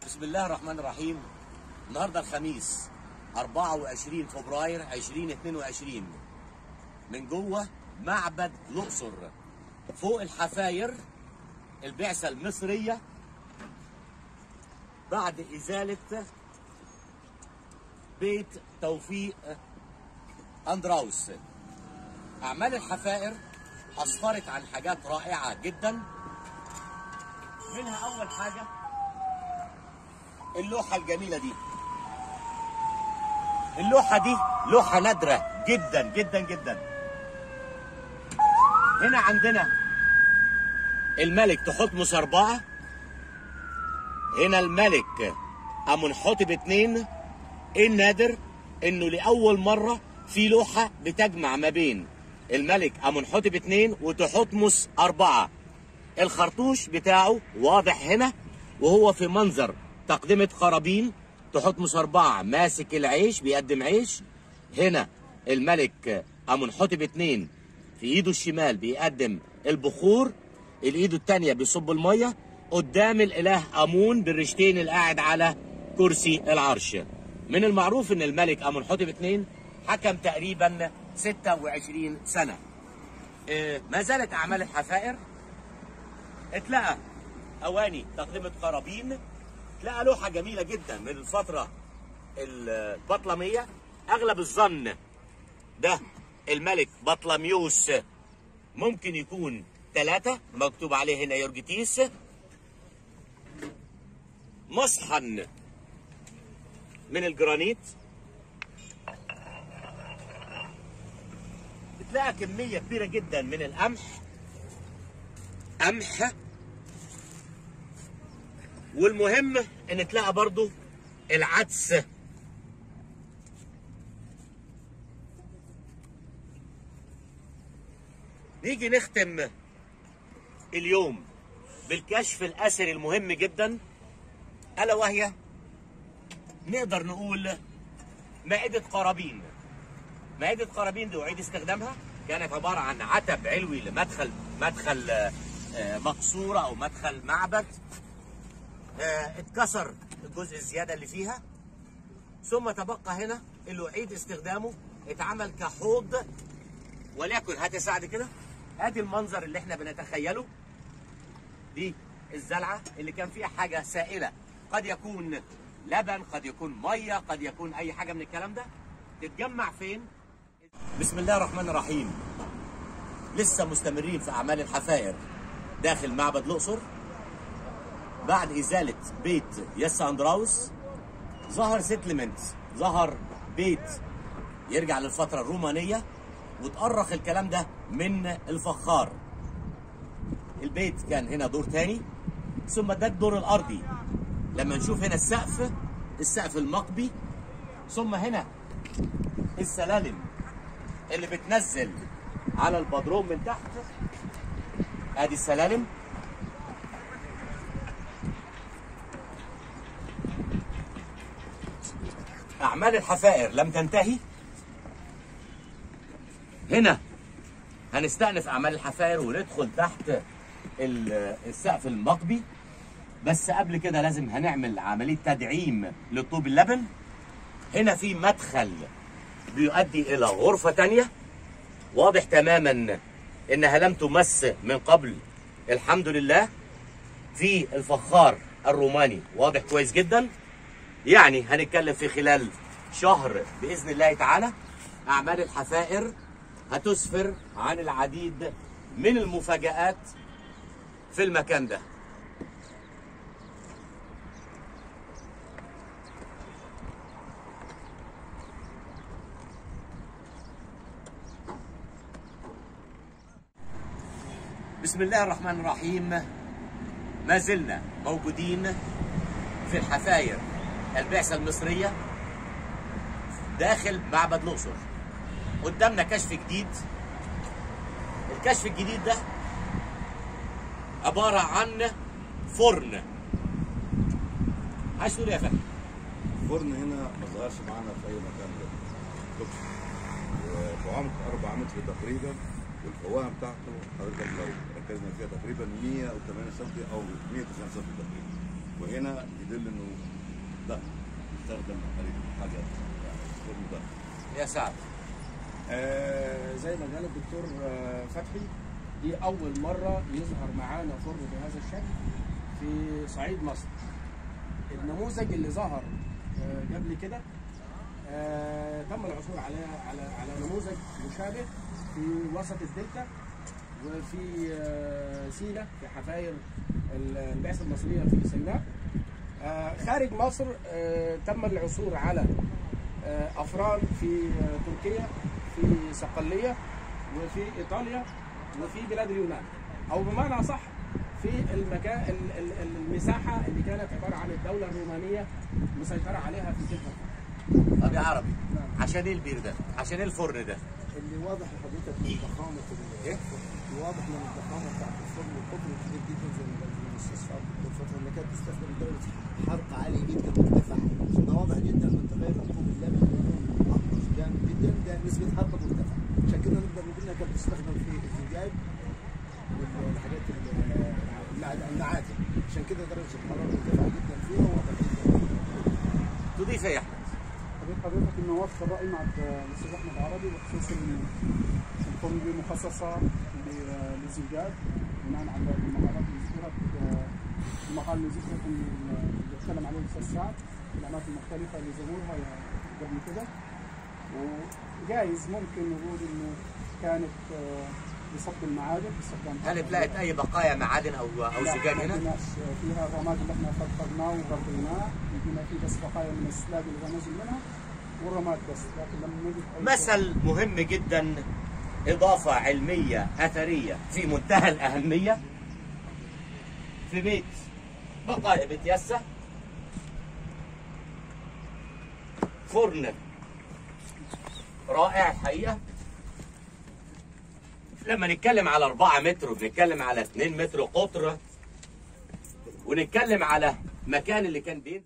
بسم الله الرحمن الرحيم النهارده الخميس 24 فبراير 2022 من جوه معبد الاقصر فوق الحفاير البعثه المصريه بعد ازاله بيت توفيق اندراوس اعمال الحفائر اسفرت عن حاجات رائعه جدا منها اول حاجه اللوحه الجميله دي اللوحه دي لوحه نادره جدا جدا جدا هنا عندنا الملك تحتمس أربعة هنا الملك أمنحتب اتنين النادر إنه لأول مرة في لوحة بتجمع ما بين الملك أمنحتب اتنين وتحتمس أربعة الخرطوش بتاعه واضح هنا وهو في منظر تقدمة قرابين تحتمس أربعة ماسك العيش بيقدم عيش هنا الملك أمنحتب اتنين في ايده الشمال بيقدم البخور الايد التانية بيصب المية قدام الاله امون بالرشتين اللي قاعد على كرسي العرش من المعروف ان الملك امونحتب اتنين حكم تقريبا 26 سنة آه، ما زالت اعمال الحفائر اتلقى اواني تقدمة قرابين اتلقى لوحة جميلة جدا من الفترة البطلمية اغلب الظن ده الملك بطلميوس ممكن يكون ثلاثة مكتوب عليه هنا يورجتيس مصحن من الجرانيت بتلاقي كمية كبيرة جدا من القمح قمح والمهم ان تلاقي برضو العدس نيجي نختم اليوم بالكشف الاثري المهم جدا الا وهي نقدر نقول مائدة قرابين مائدة قرابين دي أعيد استخدامها كانت عبارة عن عتب علوي لمدخل مدخل آه، آه، مقصورة أو مدخل معبد آه، اتكسر الجزء الزيادة اللي فيها ثم تبقى هنا اللي أعيد استخدامه اتعمل كحوض وليكن هات يا سعد كده ادي المنظر اللي احنا بنتخيله دي الزلعه اللي كان فيها حاجه سائله قد يكون لبن قد يكون ميه قد يكون اي حاجه من الكلام ده تتجمع فين بسم الله الرحمن الرحيم لسه مستمرين في اعمال الحفائر داخل معبد الاقصر بعد ازاله بيت يسا اندراوس ظهر سيتلمنت ظهر بيت يرجع للفتره الرومانيه وتأرخ الكلام ده من الفخار البيت كان هنا دور تاني ثم ده الدور الأرضي لما نشوف هنا السقف السقف المقبي ثم هنا السلالم اللي بتنزل على البدروم من تحت ادي السلالم اعمال الحفائر لم تنتهي هنا هنستأنف أعمال الحفائر وندخل تحت ال- السقف المقبي بس قبل كده لازم هنعمل عملية تدعيم لطوب اللبن هنا في مدخل بيؤدي إلى غرفة تانية واضح تماما إنها لم تمس من قبل الحمد لله في الفخار الروماني واضح كويس جدا يعني هنتكلم في خلال شهر بإذن الله تعالى أعمال الحفائر هتسفر عن العديد من المفاجآت في المكان ده بسم الله الرحمن الرحيم ما زلنا موجودين في الحفاير البعثة المصرية داخل معبد الأقصر قدامنا كشف جديد الكشف الجديد ده عبارة عن فرن عايز تقول إيه يا فندم الفرن هنا ما ظهرش معانا في اي مكان غير لوكس. وفي عمق 4 متر تقريبا والفوهه بتاعته حضرتك لو ركزنا فيها تقريبا 180 سم او 190 سم تقريبا وهنا يدل انه ده يستخدم حاجه يعني الفرن ده يا سعد آه، زي ما قال الدكتور آه، فتحي دي أول مرة يظهر معانا فرن بهذا الشكل في صعيد مصر. النموذج اللي ظهر آه، قبل كده آه، تم العثور على على على نموذج مشابه في وسط الدلتا وفي آه، سينا في حفاير البعثة المصرية في سيناء. آه، خارج مصر آه، تم العثور على آه، افران في آه، تركيا في صقليه وفي ايطاليا وفي بلاد اليونان او بمعنى صح في المكان ال- ال- ال- المساحه اللي كانت عباره عن الدوله الرومانيه مسيطره عليها في تلك الفتره. طب يا عربي عشان ايه البير ده عشان ايه الفرن ده اللي واضح لحضرتك من ضخامه ال- إيه؟ اللي واضح من الضخامه بتاعت الفرن والقطر كبير جدا زي ما قال الاستاذ دكتور فتحي انها كانت تستخدم درجه حرق عاليه جدا مرتفعه ده واضح جدا من تغير رطوب اللبن لونه احمر جامد جدا ده نسبه حرق مرتفعه عشان كده نقدر نقول انها كانت تستخدم في الزجاج والحاجات ال- الع- النعاتم عشان كده درجه الحراره مرتفعه جدا فيها وواضح جدا تضيف ايه يا احمد حبيت حضرتك انه وافق الراي مع الاستاذ احمد عربي بخصوص ان الفرن دي مخصصه ل- للزجاج بناء على المقالات اللي ذكرت آه، المقال اللي ذكرت إن اللي اتكلم عليه الاستاذ سعد في الاماكن المختلفه اللي زوروها قبل كده وجايز ممكن نقول انه كانت آه، لصب المعادن باستخدام هل اتلقت اي بقايا معادن او او لا، زجاج ما هنا لقيناش. فيها الرماد اللي احنا فلفلناه وغطيناه يجينا فيه بس بقايا من السلاج اللي كان نازل منها والرماد بس لكن لم نجد أي مثل مهم جدا إضافة علمية أثرية في منتهى الأهمية في بيت بقايا بيت يسة فرن رائع الحقيقة لما نتكلم على 4 متر وبنتكلم على 2 متر قطر ونتكلم على مكان اللي كان بين